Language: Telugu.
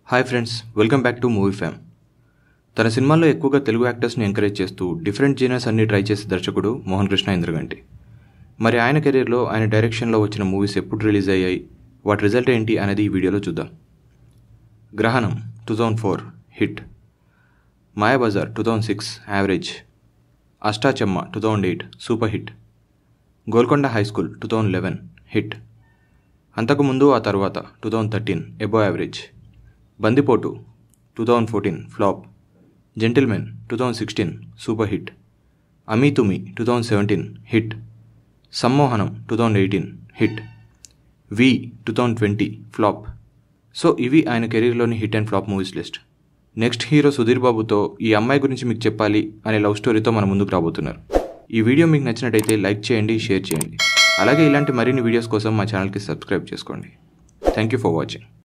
hi friends welcome back to movie fam తన సినిమాల్లో ఎక్కువగా తెలుగు యాక్టర్స్ని ఎంకరేజ్ చేస్తూ డిఫరెంట్ జీనర్స్ అన్ని ట్రై చేసే దర్శకుడు మోహన్ కృష్ణ ఇంద్రగంటి మరి ఆయన కెరీర్లో ఆయన డైరెక్షన్లో వచ్చిన మూవీస్ ఎప్పుడు రిలీజ్ అయ్యాయి వాటి రిజల్ట్ ఏంటి అనేది ఈ వీడియోలో చూద్దాం Grahanam two thousand four hit Mayabazar two thousand six average Ashtachamma two thousand eight super hit Golconda high school two thousand eleven hit అంతకుముందు ఆ తర్వాత two thousand thirteen above average Bandipotu two thousand fourteen flop gentleman two thousand sixteen super hit Ami Tumi two thousand seventeen hit Sammohanam two thousand eighteen hit V two thousand twenty flop so ఇవి ఆయన కెరీర్లోని hit and flop movies list next hero Sudheer బాబుతో ఈ అమ్మాయి గురించి మీకు చెప్పాలి అనే లవ్ స్టోరీతో మన ముందుకు రాబోతున్నారు ఈ వీడియో మీకు నచ్చినట్టయితే లైక్ చేయండి షేర్ చేయండి అలాగే ఇలాంటి మరిన్ని వీడియోస్ కోసం మా ఛానల్కి సబ్స్క్రైబ్ చేసుకోండి థ్యాంక్ యూ ఫర్ వాచింగ్